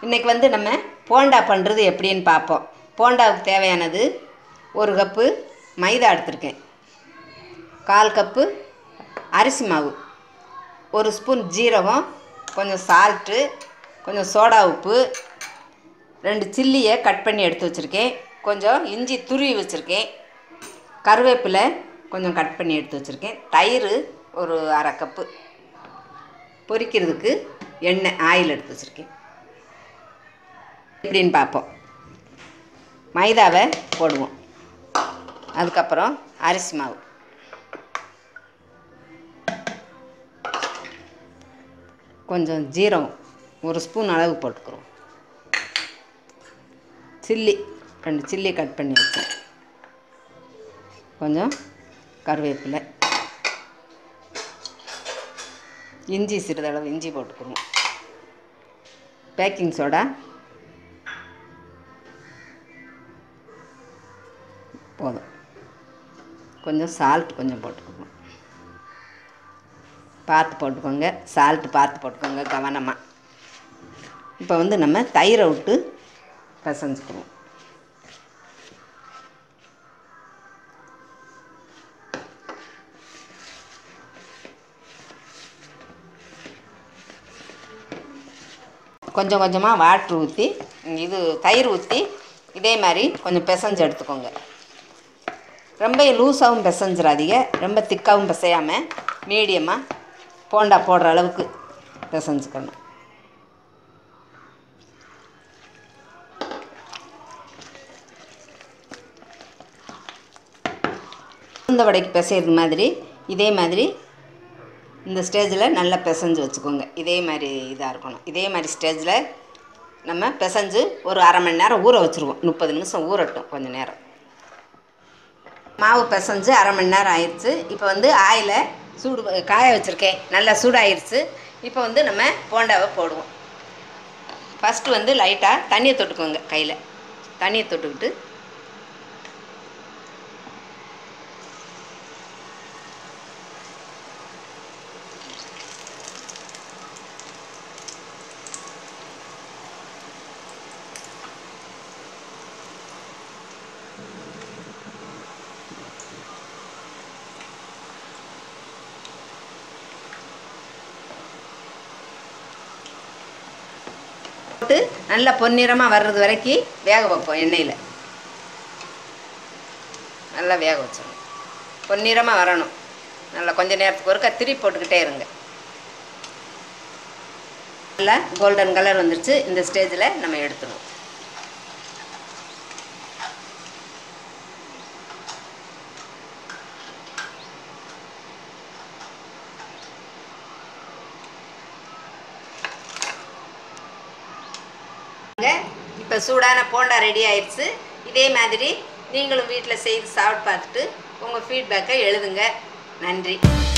இன்றைக்கி வந்து நம்ம போண்டா பண்ணுறது எப்படின்னு பார்ப்போம் போண்டாவுக்கு தேவையானது ஒரு கப்பு மைதா எடுத்திருக்கேன் கால் கப்பு அரிசி மாவு ஒரு ஸ்பூன் ஜீரகம் கொஞ்சம் சால்ட்டு கொஞ்சம் சோடா உப்பு ரெண்டு சில்லியை கட் பண்ணி எடுத்து வச்சுருக்கேன் கொஞ்சம் இஞ்சி துருவி வச்சுருக்கேன் கருவேப்பிலை கொஞ்சம் கட் பண்ணி எடுத்து வச்சுருக்கேன் தயிர் ஒரு அரை கப்பு பொரிக்கிறதுக்கு எண்ணெய் ஆயில் எடுத்து வச்சுருக்கேன் எப்படின்னு பார்ப்போம் மைதாவை போடுவோம் அதுக்கப்புறம் அரிசி மாவு கொஞ்சம் ஜீரகம் ஒரு ஸ்பூன் அளவு போட்டுக்கிறோம் சில்லி ரெண்டு சில்லி கட் பண்ணி வச்சேன் கொஞ்சம் கருவேப்பிலை இஞ்சி சிறிதளவு இஞ்சி போட்டுக்கிறோம் பேக்கிங் சோடா போதும் கொஞ்சம் சால்ட் கொஞ்சம் போட்டுக்கணும் பார்த்து போட்டுக்கோங்க சால்ட்டு பார்த்து போட்டுக்கோங்க கவனமாக இப்போ வந்து நம்ம தயிரை விட்டு பிசைஞ்சுக்குவோம் கொஞ்சம் கொஞ்சமாக வாட்ரு ஊற்றி இது தயிர் ஊற்றி இதே மாதிரி கொஞ்சம் பிசைஞ்சு எடுத்துக்கோங்க ரொம்ப லூஸாகவும் பிசைஞ்சிடாதீங்க ரொம்ப திக்காகவும் பிசையாமல் மீடியமாக போண்டா போடுற அளவுக்கு பிசைஞ்சுக்கணும் உளுந்த வடைக்கு பிசைறது மாதிரி இதே மாதிரி இந்த ஸ்டேஜில் நல்லா பிசைஞ்சு வச்சுக்கோங்க இதே மாதிரி இதாக இருக்கணும் இதே மாதிரி ஸ்டேஜில் நம்ம பிசைஞ்சு ஒரு அரை மணி நேரம் ஊற வச்சுருவோம் முப்பது நிமிஷம் ஊறட்டும் கொஞ்சம் நேரம் மாவு பிசைஞ்சு அரை மணி நேரம் ஆயிடுச்சு இப்போ வந்து ஆயிலை சூடு ப- காய வச்சுருக்கேன் நல்லா சூடாயிருச்சு இப்போ வந்து நம்ம போண்டாவை போடுவோம் ஃபஸ்ட்டு வந்து லைட்டாக தண்ணியை தொட்டுக்கோங்க கையில் தண்ணியை தொட்டுக்கிட்டு போட்டு நல்லா பொன்னிறமாக வர்றது வரைக்கும் வேக வைப்போம் எண்ணெயில் நல்லா வேக வச்சிடணும் பொன்னிறமாக வரணும் நல்லா கொஞ்ச நேரத்துக்கு ஒருக்கா திருப்பி போட்டுக்கிட்டே இருங்க நல்லா கோல்டன் கலர் வந்துருச்சு இந்த ஸ்டேஜில் நம்ம எடுத்துருவோம் இப்போ சூடான போண்டா ரெடி ஆயிடுச்சு இதே மாதிரி நீங்களும் வீட்டில் செய்து சாப்பிட்டு பார்த்துட்டு உங்கள் ஃபீட்பேக்கை எழுதுங்க நன்றி